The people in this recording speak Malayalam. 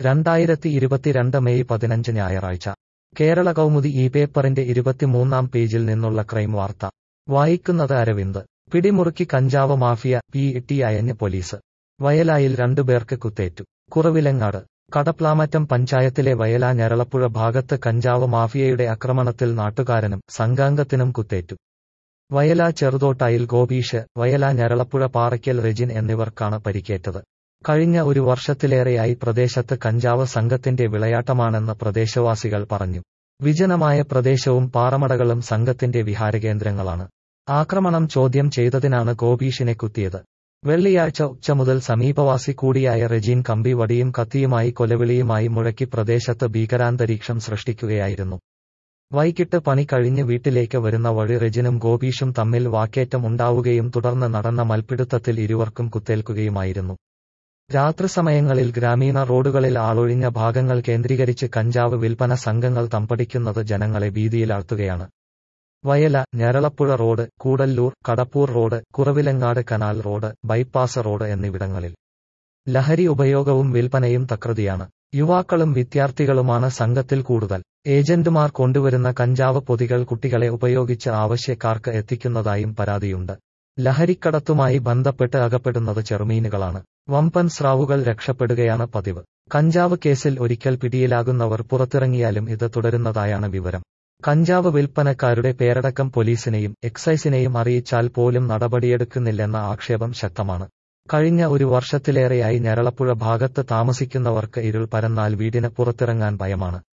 രണ്ടായിരത്തി ഇരുപത്തിരണ്ട് മെയ് പതിനഞ്ച് ഞായറാഴ്ച കേരള കൗമുദി ഈ പേപ്പറിന്റെ ഇരുപത്തിമൂന്നാം പേജിൽ നിന്നുള്ള ക്രൈം വാർത്ത വായിക്കുന്നത് അരവിന്ദ് പിടിമുറുക്കി കഞ്ചാവ് മാഫിയ പി ടി അയഞ്ഞ് പോലീസ് വയലായിൽ രണ്ടുപേർക്ക് കുത്തേറ്റു കുറവിലങ്ങാട് കടപ്ലാമറ്റം പഞ്ചായത്തിലെ വയലാ ഞരളപ്പുഴ ഭാഗത്ത് കഞ്ചാവ് മാഫിയയുടെ ആക്രമണത്തിൽ നാട്ടുകാരനും സംഘാംഗത്തിനും കുത്തേറ്റു വയലാ ചെറുതോട്ടായിൽ ഗോപീഷ് വയലാ ഞരളപ്പുഴ പാറയ്ക്കൽ റെജിൻ എന്നിവർക്കാണ് പരിക്കേറ്റത് കഴിഞ്ഞ ഒരു വർഷത്തിലേറെയായി പ്രദേശത്ത് കഞ്ചാവ് സംഘത്തിന്റെ വിളയാട്ടമാണെന്ന് പ്രദേശവാസികൾ പറഞ്ഞു വിജനമായ പ്രദേശവും പാറമടകളും സംഘത്തിന്റെ വിഹാരകേന്ദ്രങ്ങളാണ് ആക്രമണം ചോദ്യം ചെയ്തതിനാണ് ഗോപീഷിനെ കുത്തിയത് വെള്ളിയാഴ്ച ഉച്ച മുതൽ സമീപവാസി കൂടിയായ റെജീൻ കമ്പി വടിയും കത്തിയുമായി കൊലവിളിയുമായി മുഴക്കി പ്രദേശത്ത് ഭീകരാന്തരീക്ഷം സൃഷ്ടിക്കുകയായിരുന്നു വൈകിട്ട് പണി കഴിഞ്ഞ് വീട്ടിലേക്ക് വരുന്ന വഴി റെജിനും ഗോപീഷും തമ്മിൽ വാക്കേറ്റം ഉണ്ടാവുകയും തുടർന്ന് നടന്ന മൽപ്പിടുത്തത്തിൽ ഇരുവർക്കും കുത്തേൽക്കുകയുമായിരുന്നു രാത്രി സമയങ്ങളിൽ ഗ്രാമീണ റോഡുകളിൽ ആളൊഴിഞ്ഞ ഭാഗങ്ങൾ കേന്ദ്രീകരിച്ച് കഞ്ചാവ് വിൽപ്പന സംഘങ്ങൾ തമ്പടിക്കുന്നത് ജനങ്ങളെ ഭീതിയിലാഴ്ത്തുകയാണ് Vayala Njaralappuzha road Koodalloor Kadappoor road Kuravilangad canal road bypass road എന്നിവിടങ്ങളിൽ ലഹരി ഉപയോഗവും വിൽപ്പനയും തകൃതിയാണ് യുവാക്കളും വിദ്യാർത്ഥികളുമാണ് സംഘത്തിൽ കൂടുതൽ ഏജന്റുമാർ കൊണ്ടുവരുന്ന കഞ്ചാവ് പൊതികൾ കുട്ടികളെ ഉപയോഗിച്ച് ആവശ്യക്കാർക്ക് എത്തിക്കുന്നതായും പരാതിയുണ്ട് ലഹരിക്കടത്തുമായി ബന്ധപ്പെട്ട് അകപ്പെടുന്നത് ചെറുമീനുകളാണ് വമ്പൻ സ്രാവുകൾ രക്ഷപ്പെടുകയാണ് പതിവ് കഞ്ചാവ് കേസിൽ ഒരിക്കൽ പിടിയിലാകുന്നവർ പുറത്തിറങ്ങിയാലും ഇത് തുടരുന്നതായാണ് വിവരം കഞ്ചാവ് വിൽപ്പനക്കാരുടെ പേരടക്കം പോലീസിനെയും എക്സൈസിനെയും അറിയിച്ചാൽ പോലും നടപടിയെടുക്കുന്നില്ലെന്ന ആക്ഷേപം ശക്തമാണ് കഴിഞ്ഞ ഒരു വർഷത്തിലേറെയായി ഞരളപ്പുഴ ഭാഗത്ത് താമസിക്കുന്നവർക്ക് ഇരുൾ പരന്നാൽ വീടിന് പുറത്തിറങ്ങാൻ ഭയമാണ്